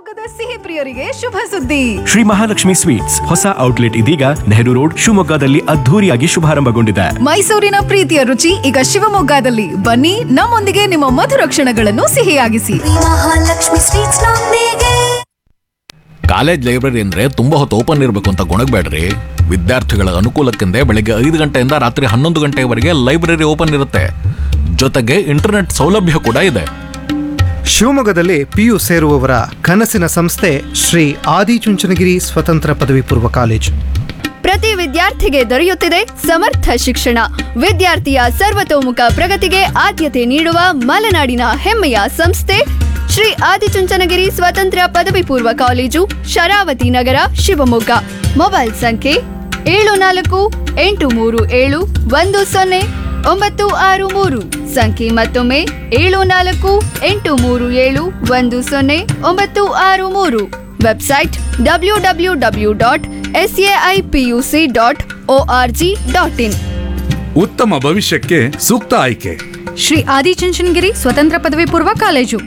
ಶಿವಮೊಗ್ಗದ ಸಿಹಿ ಪ್ರಿಯರಿಗೆ ಶುಭ ಸುದ್ದಿ ಶ್ರೀ ಮಹಾಲಕ್ಷ್ಮಿ ಸ್ವೀಟ್ಸ್ ಹೊಸ ಔಟ್ಲೆಟ್ ಇದೀಗ ನೆಹರು ರೋಡ್ ಶಿವಮೊಗ್ಗದಲ್ಲಿ ಅದ್ಧೂರಿಯಾಗಿ ಶುಭಾರಂಭಗೊಂಡಿದೆ ಮೈಸೂರಿನ ಪ್ರೀತಿಯ ರುಚಿ ಈಗ ಶಿವಮೊಗ್ಗದಲ್ಲಿ ಬನ್ನಿ ನಮ್ಮೊಂದಿಗೆ ನಿಮ್ಮ ಮಧುರ ಕ್ಷಣಗಳನ್ನು ಸಿಹಿಯಾಗಿಸಿ ಮಹಾಲಕ್ಷ್ಮಿ ಸ್ವೀಟ್ಸ್ ನೊಂದಿಗೆ ಕಾಲೇಜ್ ಲೈಬ್ರರಿ ಅಂದ್ರೆ ತುಂಬಾ ಹೊತ್ತು ಓಪನ್ ಇರಬೇಕು ಅಂತ ಗೊಣಗಬೇಡ್ರಿ ವಿದ್ಯಾರ್ಥಿಗಳ ಅನುಕೂಲಕ್ಕೆಂದೇ ಬೆಳಗ್ಗೆ ಐದು ಗಂಟೆಯಿಂದ ರಾತ್ರಿ ಹನ್ನೊಂದು ಗಂಟೆವರೆಗೆ ಲೈಬ್ರರಿ ಓಪನ್ ಇರುತ್ತೆ ಜೊತೆಗೆ ಇಂಟರ್ನೆಟ್ ಸೌಲಭ್ಯ ಕೂಡ ಇದೆ ಶಿವಮೊಗ್ಗದಲ್ಲಿ ಪಿಯು ಸೇರುವವರ ಕನಸಿನ ಸಂಸ್ಥೆ ಶ್ರೀ ಆದಿಚುಂಚನಗಿರಿ ಸ್ವತಂತ್ರ ಪದವಿ ಪೂರ್ವ ಕಾಲೇಜು ಪ್ರತಿ ವಿದ್ಯಾರ್ಥಿಗೆ ದೊರೆಯುತ್ತಿದೆ ಸಮರ್ಥ ಶಿಕ್ಷಣ ವಿದ್ಯಾರ್ಥಿಯ ಸರ್ವತೋಮುಖ ಪ್ರಗತಿಗೆ ಆದ್ಯತೆ ನೀಡುವ ಮಲೆನಾಡಿನ ಹೆಮ್ಮೆಯ ಸಂಸ್ಥೆ ಶ್ರೀ ಆದಿಚುಂಚನಗಿರಿ ಸ್ವತಂತ್ರ ಪದವಿ ಪೂರ್ವ ಕಾಲೇಜು ಶರಾವತಿ ನಗರ ಶಿವಮೊಗ್ಗ ಮೊಬೈಲ್ ಸಂಖ್ಯೆ ಏಳು ನಾಲ್ಕು ಎಂಟು ಮೂರು ಏಳು ಒಂದು ಸೊನ್ನೆ ಒಂಬತ್ತು ಆರು ಮೂರು ಸಂಖ್ಯೆ ಮತ್ತೊಮ್ಮೆ ಏಳು ನಾಲ್ಕು ಎಂಟು ಮೂರು ಏಳು ಒಂದು ಸೊನ್ನೆ ಒಂಬತ್ತು ಆರು ಮೂರು website W W W dot S A I P U C dot O R G dot in ಉತ್ತಮ ಭವಿಷ್ಯಕ್ಕೆ ಸೂಕ್ತ ಆಯ್ಕೆ ಶ್ರೀ ಆದಿಚುಂಚನಗಿರಿ ಸ್ವತಂತ್ರ ಪದವಿ ಪೂರ್ವ ಕಾಲೇಜು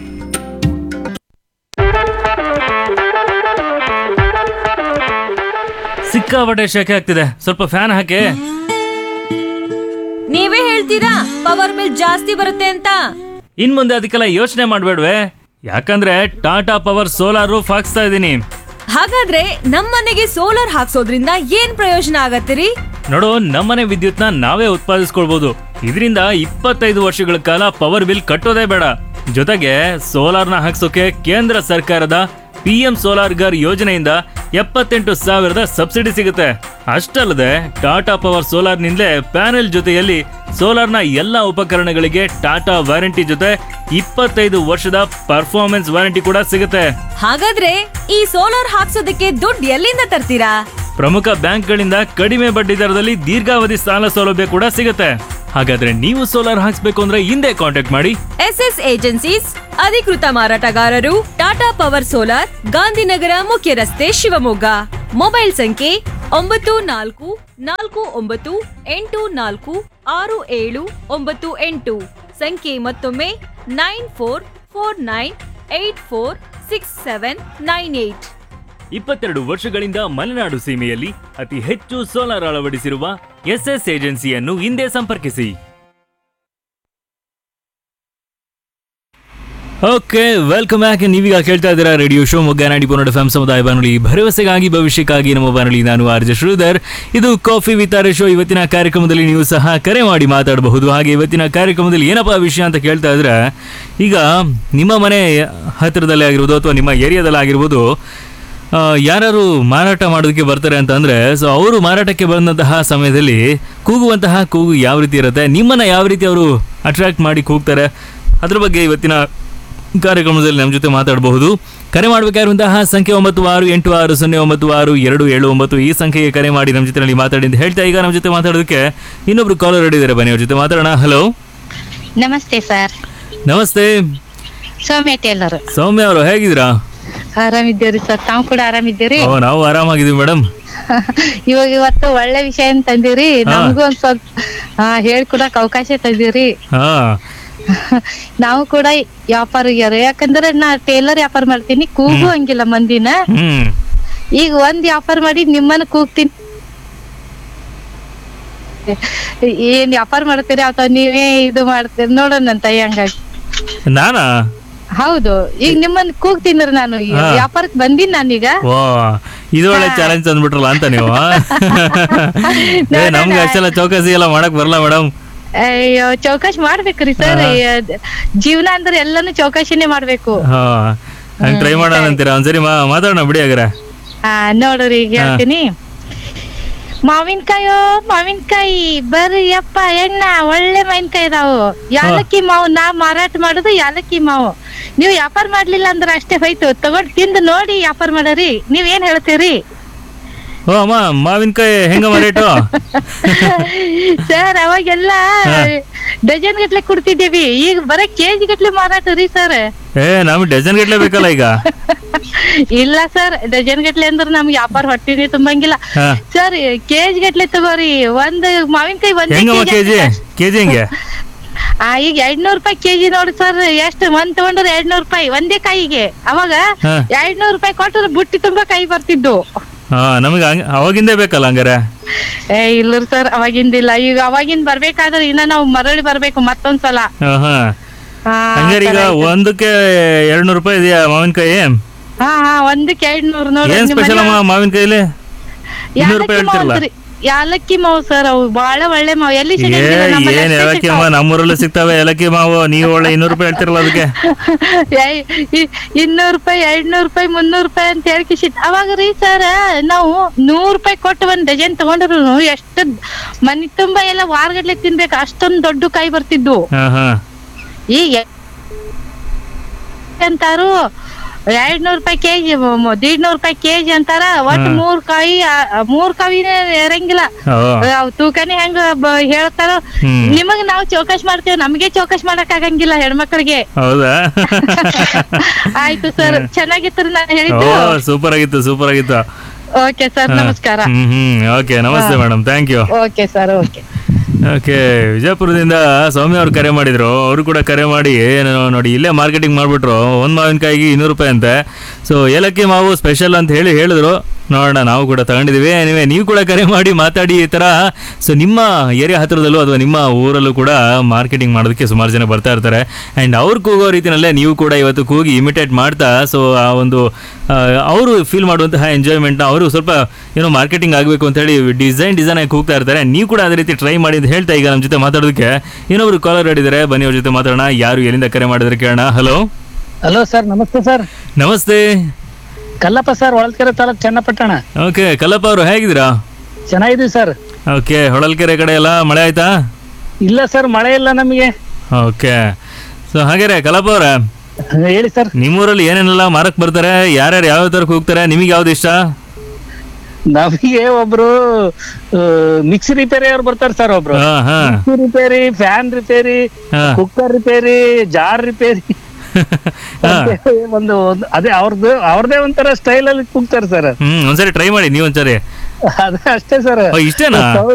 ಸಿಕ್ಕಾಪಟ್ಟೆ ಶೆಕೆ ಆಗ್ತಿದೆ ಸ್ವಲ್ಪ ಫ್ಯಾನ್ ಹಾಕಿ ನೀವೇ ಹೇಳ್ತೀರಾ ಪವರ್ ಬಿಲ್ ಜಾಸ್ತಿ ಬರುತ್ತೆ ಅಂತ ಇನ್ ಮುಂದೆ ಅದಕ್ಕೆಲ್ಲ ಯೋಚನೆ ಮಾಡ್ಬೇಡ್ವೆ ಯಾಕಂದ್ರೆ ಟಾಟಾ ಪವರ್ ಸೋಲಾರ್ ರೂಫ್ ಹಾಕ್ಸ್ತಾ ಇದ್ದೀನಿ ಹಾಗಾದ್ರೆ ನಮ್ಮನೆಗೆ ಸೋಲಾರ್ ಹಾಕ್ಸೋದ್ರಿಂದ ಏನ್ ಪ್ರಯೋಜನ ಆಗತ್ತಿರಿ ನೋಡು ನಮ್ಮನೆ ವಿದ್ಯುತ್ನ ನಾವೇ ಉತ್ಪಾದಿಸ್ಕೊಳ್ಬಹುದು ಇದರಿಂದ ಇಪ್ಪತ್ತೈದು ವರ್ಷಗಳ ಕಾಲ ಪವರ್ ಬಿಲ್ ಕಟ್ಟೋದೇ ಬೇಡ ಜೊತೆಗೆ ಸೋಲಾರ್ನ ಹಾಕ್ಸೋಕೆ ಕೇಂದ್ರ ಸರ್ಕಾರದ ಪಿ ಎಂ ಸೋಲಾರ್ ಗರ್ ಯೋಜನೆಯಿಂದ ಎಪ್ಪತ್ತೆಂಟು ಸಾವಿರದ ಸಬ್ಸಿಡಿ ಸಿಗುತ್ತೆ ಅಷ್ಟಲ್ಲದೆ ಟಾಟಾ ಪವರ್ ಸೋಲಾರ್ನಿಂದಲೇ ಪ್ಯಾನೆಲ್ ಜೊತೆಯಲ್ಲಿ ಸೋಲಾರ್ನ ಎಲ್ಲ ಉಪಕರಣಗಳಿಗೆ ಟಾಟಾ ವಾರಂಟಿ ಜೊತೆ ಇಪ್ಪತ್ತೈದು ವರ್ಷದ ಪರ್ಫಾರ್ಮೆನ್ಸ್ ವಾರಂಟಿ ಕೂಡ ಸಿಗುತ್ತೆ ಹಾಗಾದ್ರೆ ಈ ಸೋಲಾರ್ ಹಾಕ್ಸೋದಕ್ಕೆ ದುಡ್ಡು ಎಲ್ಲಿಂದ ತರ್ತೀರಾ ಪ್ರಮುಖ ಬ್ಯಾಂಕ್ಗಳಿಂದ ಕಡಿಮೆ ಬಡ್ಡಿ ದರದಲ್ಲಿ ದೀರ್ಘಾವಧಿ ಸಾಲ ಸೌಲಭ್ಯ ಕೂಡ ಸಿಗುತ್ತೆ ಹಾಗಾದ್ರೆ ನೀವು ಸೋಲಾರ್ ಹಾಕ್ಸ್ಬೇಕು ಅಂದ್ರೆ ಹಿಂದೆ ಕಾಂಟ್ಯಾಕ್ಟ್ ಮಾಡಿ ಎಸ್ ಎಸ್ ಏಜೆನ್ಸೀಸ್ ಅಧಿಕೃತ ಮಾರಾಟಗಾರರು ಟಾಟಾ ಪವರ್ ಸೋಲಾರ್ ಗಾಂಧಿನಗರ ಮುಖ್ಯ ರಸ್ತೆ ಶಿವಮೊಗ್ಗ ಮೊಬೈಲ್ ಸಂಖ್ಯೆ ಒಂಬತ್ತು ನಾಲ್ಕು ನಾಲ್ಕು ಒಂಬತ್ತು ಎಂಟು ನಾಲ್ಕು ಆರು ಏಳು ಒಂಬತ್ತು ಎಂಟು ಸಂಖ್ಯೆ ಮತ್ತೊಮ್ಮೆ nine four four nine eight four six seven nine eight ಇಪ್ಪತ್ತೆರಡು ವರ್ಷಗಳಿಂದ ಮಲೆನಾಡು ಸೀಮೆಯಲ್ಲಿ ಅತಿ ಹೆಚ್ಚು ಸೋಲಾರ್ ಅಳವಡಿಸಿರುವ ಎಸ್ಎಸ್ ಏಜೆನ್ಸಿಯನ್ನು ಹಿಂದೆ ಸಂಪರ್ಕಿಸಿ ಓಕೆ ವೆಲ್ಕಮ್ ಬ್ಯಾಕ್ ನೀವೀಗ ಕೇಳ್ತಾ ಇದ್ದೀರಾ ರೇಡಿಯೋ ಶೋ ಮೊಗ್ಗ ನಾಡಿ ಪುನಡ ಫ್ಯಾಮ್ ಸಮುದಾಯ ಬಾನುಲಿ ಭರವಸೆಗಾಗಿ ಭವಿಷ್ಯಕ್ಕಾಗಿ ನಮ್ಮ ಬಾನುಲಿ ನಾನು ಆರ್ ಜೆ ಶ್ರೀಧರ್ ಇದು ಕಾಫಿ ವಿತಾರೆ ಶೋ ಇವತ್ತಿನ ಕಾರ್ಯಕ್ರಮದಲ್ಲಿ ನೀವು ಸಹ ಕರೆ ಮಾಡಿ ಮಾತಾಡಬಹುದು ಹಾಗೆ ಇವತ್ತಿನ ಕಾರ್ಯಕ್ರಮದಲ್ಲಿ ಏನಪ್ಪಾ ವಿಷಯ ಅಂತ ಕೇಳ್ತಾ ಇದ್ರೆ ಈಗ ನಿಮ್ಮ ಮನೆ ಹತ್ತಿರದಲ್ಲೇ ಆಗಿರ್ಬೋದು ಅಥವಾ ನಿಮ್ಮ ಏರಿಯಾದಲ್ಲಿ ಆಗಿರ್ಬೋದು ಯಾರು ಮಾರಾಟ ಮಾಡೋದಕ್ಕೆ ಬರ್ತಾರೆ ಅಂತ ಅಂದ್ರೆ ಸೊ ಅವರು ಮಾರಾಟಕ್ಕೆ ಬಂದಂತಹ ಸಮಯದಲ್ಲಿ ಕೂಗುವಂತಹ ಕೂಗು ಯಾವ ರೀತಿ ಇರುತ್ತೆ ನಿಮ್ಮನ್ನ ಯಾವ ರೀತಿ ಅವರು ಅಟ್ರಾಕ್ಟ್ ಮಾಡಿ ಕೂಗ್ತಾರೆ ಅದ್ರ ಬಗ್ಗೆ ಇವತ್ತಿನ ಕಾರ್ಯಕ್ರಮದಲ್ಲಿ ನಮ್ಮ ಜೊತೆ ಮಾತಾಡಬಹುದು ಕರೆ ಮಾಡಬೇಕಾಗಿರುವಂತಹ ಸಂಖ್ಯೆ ಒಂಬತ್ತು ಆರು ಎಂಟು ಆರು ಸೊನ್ನೆ ಒಂಬತ್ತು ಆರು ಎರಡು ಏಳು ಒಂಬತ್ತು ಈ ಸಂಖ್ಯೆಗೆ ಕರೆ ಮಾಡಿ ನಮ್ಮ ಜೊತೆನಲ್ಲಿ ಮಾತಾಡಿ ಅಂತ ಹೇಳ್ತಾ ಈಗ ನಮ್ಮ ಜೊತೆ ಮಾತಾಡೋದಕ್ಕೆ ಇನ್ನೊಬ್ರು ಕಾಲರ್ ಹಿಡಿದಾರೆ ಬನ್ನಿ ಅವ್ರ ಜೊತೆ ಮಾತಾಡೋಣ ಹಲೋ ನಮಸ್ತೆ ಸರ್ ನಮಸ್ತೆ ಸೌಮ್ಯ ಟೇಲರ್ ಸೌಮ್ಯ ಅವರು ಹೇಗಿದ್ದೀರಾ ಆರಾಮಿದ್ದೀರಿ ಸರ್ ತಾವು ಕೂಡ ಆರಾಮಿದ್ದೀರಿ ಓ ನಾವು ಆರಾಮಾಗಿದ್ದೀವಿ ಮೇಡಮ್ ಇವಾಗ ಇವತ್ತು ಒಳ್ಳೆ ವಿಷಯ ತಂದಿರಿ ಹಾ. ನಮಗೂ ಒಂದ್ ಸ್ವಲ್ಪ ಹಾ ಹೇಳ್ಕೊಡಕ್ ಅವಕಾಶ ತಂದಿರಿ ಹಾ ನಾವು ಕೂಡ ವ್ಯಾಪಾರಿಗ್ಯಾರ ಯಾಕಂದ್ರೆ ನಾ ಟೇಲರ್ ವ್ಯಾಪಾರ ಮಾಡ್ತೀನಿ ಕೂಗು ಹಂಗಿಲ್ಲ ಮಂದಿನ ಹ್ಮ್ ಈಗ ಒಂದ್ ವ್ಯಾಪಾರ ಮಾಡಿ ನಿಮ್ಮನ್ನ ಕೂಗ್ತೀನಿ ಏನ್ ವ್ಯಾಪಾರ ಮಾಡ್ತೀರಿ ಅಥವಾ ನೀವೇ ಇದು ಮಾಡ್ತೀರಿ ನೋಡೋಣ ಅಂತ ಹಂಗಾಗಿ ನಾನಾ ಹೌದು ಈಗ ನಿಮ್ಮನ್ನ ಕೂಗ್ತೀನ್ರಿ ನಾನು ಈ ಹಾ. ವ್ಯಾಪಾರಕ್ ಬಂದಿನ್ ನಾನೀಗ ಓ ಇದು ಒಳ್ಳೆ ಚಾಲೆಂಜ್ ಅಂದ್ಬಿಟ್ರಲ್ಲ ಅಂತ ನೀವು ಏ ನಮ್ಗೆ ಅಷ್ಟೆಲ್ಲ ಚೌಕಾಸಿ ಎಲ್ಲ ಮಾಡಕ್ ಬರಲ್ಲ ಮೇಡಮ್ ಅಯ್ಯೋ ಚೌಕಾಶಿ ಮಾಡ್ಬೇಕ್ರಿ ಸರ್ ಜೀವನ ಅಂದ್ರೆ ಎಲ್ಲಾನು ಚೌಕಾಶಿನೇ ಮಾಡ್ಬೇಕು ಹಾ ಹಂಗ್ ಟ್ರೈ ಮಾಡೋಣ ಅಂತೀರಾ ಒಂದ್ಸರಿ ಮಾ ಮಾತಾಡೋಣ ಬಿಡಿ ಹಾಗಾರೆ ಆ ನೋಡ್ರಿ ಈಗ ಹೇಳ್ತೀನಿ ಮಾವಿನಕಾಯೋ ಮಾವಿನಕಾಯಿ ಬರ್ರಿ ಅಪ್ಪ ಎಣ್ಣ ಒಳ್ಳೆ ಮಾವಿನಕಾಯಿ ಇದಾವು ಯಾಲಕ್ಕಿ ಮಾವು ನಾ ಮಾರಾಟ ಮಾಡೋದು ಯಾಲಕ್ಕಿ ಮಾವು ನೀವು ವ್ಯಾಪಾರ ಮಾಡ್ಲಿಲ್ಲ ಅಂದ್ರೆ ಅಷ್ಟೇ ಹೋಯ್ತು ತಗೊಂಡ್ ತಿಂದು ನೋಡಿ ವ್ಯಾಪಾರ ಮಾಡರಿ ನೀವ್ ಏನ್ ಹೇಳ್ತೀರಿ ಓ ಅಮ್ಮ ಮಾವಿನಕಾಯಿ ಹೆಂಗಮ್ಮ ರೇಟು ಸರ್ ಅವಾಗೆಲ್ಲ ಡಜನ್ ಗಟ್ಲೆ ಕೊಡ್ತಿದ್ದೀವಿ ಈಗ ಬರೀ ಕೆಜಿ ಗಟ್ಲೆ ಮಾರಾಟ ರೀ ಸರ್ ಏ ನಮ್ಗೆ ಡಜನ್ ಗಟ್ಲೆ ಬೇಕಲ್ಲ ಈಗ ಇಲ್ಲ ಸರ್ ಡಜನ್ ಗಟ್ಲೆ ಅಂದ್ರೆ ನಮ್ಗೆ ವ್ಯಾಪಾರ ಹೊಟ್ಟಿನೇ ತುಂಬಂಗಿಲ್ಲ ಹಾ. ಸರ್ ಕೆಜಿ ಗಟ್ಲೆ ತಗೋರಿ ಒಂದ್ ಮಾವಿನಕಾಯಿ ಒಂದ್ ಹೆಂಗಮ್ಮ ಕೆಜಿ ಕೆಜಿ ಹೆಂಗೆ ಆ ಈಗ ಎರಡ್ನೂರ್ ರೂಪಾಯಿ ಕೆಜಿ ನೋಡಿ ಸರ್ ಎಷ್ಟು ಒಂದ್ ತಗೊಂಡ್ರೆ ಎರಡ್ನೂರ್ ರೂಪಾಯಿ ಒಂದೇ ಕಾಯಿಗೆ ಅವಾಗ ಹಾ. ಎರಡ್ನೂರ್ ರೂಪಾಯಿ ಕೊಟ್ಟರೆ ಬುಟ್ಟಿ ತುಂಬಾ ಕಾಯಿ ಬರ್ತಿದ್ದು ಹಾ ನಮಗೆ ಹಂಗ ಅವಾಗಿಂದೇ ಬೇಕಲ್ಲ ಹಂಗಾರೆ ಏ ಇಲ್ಲ ಸರ್ ಅವಾಗಿಂದಿಲ್ಲ ಈಗ ಅವಾಗಿಂದ ಬರ್ಬೇಕಾದ್ರೆ ಇನ್ನ ನಾವು ಮರಳಿ ಬರ್ಬೇಕು ಮತ್ತೊಂದ್ಸಲ ಹಾ ಹಾ ಹಾ, ಹಂಗಾರೆ ಈಗ ಆ ಥರ ಐತೆ. ಒಂದಕ್ಕೆ ಎರಡ್ನೂರು ರೂಪಾಯಿ ಇದೆಯಾ ಮಾವಿನಕಾಯಿ ಹಾ ಹಾ ಒಂದಕ್ಕೆ ಎರಡ್ನೂರ್ ನೋಡಿ ಏನ್ ಸ್ಪೆಷಲ್ ಅಮ್ಮ ಮಾವಿನಕಾಯಿಲಿ ಇನ್ನೂರು ರೂಪಾಯಿ ಹೇಳ್ತಿರಲ್ಲ ಯಾಲಕ್ಕಿ ಮಾವು ಸರ್ ಅವು ಬಹಳ ಒಳ್ಳೆ ಮಾವು ಎಲ್ಲಿ ಏ ಸಿಗಂಗಿಲ್ಲ ನಮ್ಮಲ್ಲಿ ಏನ್ ಅಷ್ಟೇ ಏಲಕ್ಕಿ ಸಿಗ್ತಾವು. ಅಮ್ಮ ನಮ್ಮೂರಲ್ಲೂ ಸಿಗ್ತಾವೆ ಏಲಕ್ಕಿ ಮಾವು ನೀವು ಒಳ್ಳೆ ಇನ್ನೂರು ರೂಪಾಯಿ ಹೇಳ್ತಿರಲ್ಲ ಅದಕ್ಕೆ ಏಯ್, ಇ- ಇನ್ನೂರ್ ರೂಪಾಯಿ ಎರಡ್ನೂರ್ ರೂಪಾಯಿ ಮುನ್ನೂರ್ ರೂಪಾಯಿ ಅಂತ ಹೇಳಿ ಕಿಶಿ ಅವಾಗ ರೀ ಸರ್ ನಾವು ನೂರ್ ರೂಪಾಯಿ ಕೊಟ್ಟು ಒಂದ್ ಡಜನ್ ತಗೊಂಡ್ರು ಎಷ್ಟು ಮನಿ ತುಂಬಾ ಎಲ್ಲ ವಾರಗಟ್ಲೆ ತಿನ್ಬೇಕು ಅಷ್ಟೊಂದ್ ದೊಡ್ಡ ಕಾಯಿ ಬರ್ತಿದ್ದು ಹಾ ಹಾ ಈಗ ಅಂತಾರು ಎರಡ್ ನೂರ್ ರೂಪಾಯಿ ಕೆಜಿ ದೀಡ್ನೂರ್ ರೂಪಾಯಿ ಕೆಜಿ ಅಂತಾರ ಒಟ್ ಹಾ. ಮೂರ್ ಕಾಯಿ ಆ, ಮೂರ್ ಕಾಯಿನೇ ಇರಂಗಿಲ್ಲ ಓ. ಅವ್ ತೂಕನೇ ಹೆಂಗ ಬ- ಹೇಳ್ತಾರ ಹ್ಮ್. ನಿಮಗ್ ನಾವು ಚೌಕಾಶ್ ಮಾಡ್ತೇವೆ ನಮ್ಗೆ ಚೌಕಾಶ್ ಮಾಡಕ್ ಆಗಂಗಿಲ್ಲ ಹೆಣ್ಮಕ್ಳಿಗೆ ಹೌದಾ ಆಯ್ತು ಸರ್ ಚೆನ್ನಾಗಿತ್ತು ನಾನು ಓ ಹೇಳಿದ್ದು ಸೂಪರ್ ಆಗಿತ್ತು ಸೂಪರ್ ಆಗಿತ್ತು ಓಕೆ ಸರ್ ಹಾ. ನಮಸ್ಕಾರ ಹ್ಮ್ ಹ್ಮ್ ಓಕೆ ನಮಸ್ತೆ ಹಾ. Madam thank you okay sir okay okay ವಿಜಯಪುರದಿಂದ ಸೌಮ್ಯ ಅವ್ರು ಕರೆ ಮಾಡಿದ್ರು ಅವರು ಕೂಡ ಕರೆ ಮಾಡಿ ಏನು ನೋಡಿ ಇಲ್ಲೇ ಮಾರ್ಕೆಟಿಂಗ್ ಮಾಡಿಬಿಟ್ರು ಒಂದು ಮಾವಿನಕಾಯಿಗೆ ಇನ್ನೂರು ರೂಪಾಯಿ ಅಂತೆ ಸೊ ಏಲಕ್ಕಿ ಮಾವು ಸ್ಪೆಷಲ್ ಅಂತ ಹೇಳಿ ಹೇಳಿದ್ರು ನೋಡೋಣ ನಾವು ಕೂಡ ತಗೊಂಡಿದ್ದೀವಿ ನೀವೇ ನೀವು ಕೂಡ ಕರೆ ಮಾಡಿ ಮಾತಾಡಿ ಈ ಥರ ಸೊ ನಿಮ್ಮ ಏರಿಯಾ ಹತ್ರದಲ್ಲೂ ಅಥವಾ ನಿಮ್ಮ ಊರಲ್ಲೂ ಕೂಡ ಮಾರ್ಕೆಟಿಂಗ್ ಮಾಡೋದಕ್ಕೆ ಸುಮಾರು ಜನ ಬರ್ತಾ ಇರ್ತಾರೆ ಆ್ಯಂಡ್ ಅವ್ರು ಕೂಗೋ ರೀತಿಯಲ್ಲೇ ನೀವು ಕೂಡ ಇವತ್ತು ಕೂಗಿ ಇಮಿಟೇಟ್ ಮಾಡ್ತಾ ಸೊ ಆ ಒಂದು ಅವರು ಫೀಲ್ ಮಾಡುವಂತಹ ಎಂಜಾಯ್ಮೆಂಟ್ನ ಅವರು ಸ್ವಲ್ಪ ಏನೋ ಮಾರ್ಕೆಟಿಂಗ್ ಆಗಬೇಕು ಅಂತ ಹೇಳಿ ಡಿಸೈನ್ ಡಿಸೈನ್ ಆಗಿ ಕೂಗ್ತಾ ಇರ್ತಾರೆ ನೀವು ಕೂಡ ಅದೇ ರೀತಿ ಟ್ರೈ ಮಾಡಿ ಅಂತ ಹೇಳ್ತಾ ಈಗ ನಮ್ಮ ಜೊತೆ ಮಾತಾಡೋದಕ್ಕೆ ಇನ್ನೊಬ್ರು ಕಾಲರ್ ಹೇಳಿದ್ದಾರೆ ಬನ್ನಿ ಅವ್ರ ಜೊತೆ ಮಾತಾಡೋಣ ಯಾರು ಎಲ್ಲಿಂದ ಕರೆ ಮಾಡಿದ್ರೆ ಕೇಳೋಣ ಹಲೋ ಹಲೋ ಸರ್ ನಮಸ್ತೆ ಸರ್ ನಮಸ್ತೆ ಕಲ್ಲಪ್ಪ ಸರ್ ಹೊಳಲ್ಕೆರೆ ತಾಲೂಕ್ ಚನ್ನಪಟ್ಟಣ ಓಕೆ ಕಲ್ಲಪ್ಪ ಅವರು ಹೇಗಿದ್ದೀರಾ ಚೆನ್ನಾಗಿದ್ದೀವಿ ಸರ್ ಓಕೆ ಹೊಳಲ್ಕೆರೆ ಕಡೆ ಎಲ್ಲ ಮಳೆ ಆಯ್ತಾ ಇಲ್ಲ ಸರ್ ಮಳೆ ಇಲ್ಲ ನಮಗೆ ಓಕೆ ಸೊ ಹಾಗಾದ್ರೆ ಕಲ್ಲಪ್ಪ ಅವರ ಹೇಳಿ ಸರ್ ನಿಮ್ಮೂರಲ್ಲಿ ಏನೇನೆಲ್ಲ ಮಾರಕ್ ಬರ್ತಾರೆ ಯಾರ್ಯಾರು ಯಾವ ತರ ಹೋಗ್ತಾರೆ ನಿಮಗೆ ಯಾವ್ದು ಇಷ್ಟ ನಮಗೆ ಒಬ್ರು ಮಿಕ್ಸಿ ರಿಪೇರಿ ಅವ್ರು ಬರ್ತಾರೆ ಸರ್ ಒಬ್ರು ಹಾ ಹಾ ಮಿಕ್ಸಿ ರಿಪೇರಿ ಫ್ಯಾನ್ ರಿಪೇರಿ ಹಾ. ಕುಕ್ಕರ್ ರಿಪೇರಿ ಜಾರ್ ರಿಪೇರಿ ಹಾ ಒಂದು ಒಂದು- ಅದೇ ಅವ್ರದ್ದು ಅವ್ರದೇ ಒಂಥರ ಸ್ಟೈಲ್ ಅಲ್ಲಿ ಕೂಗ್ತಾರೆ ಸರ್ ಹ್ಮ್ ಒಂದ್ಸರಿ ಟ್ರೈ ಮಾಡಿ ನೀವು ಒಂದ್ಸರಿ ಅದೇ ಅಷ್ಟೇ ಸರ್ ಓ, ಇಷ್ಟೇನಾ?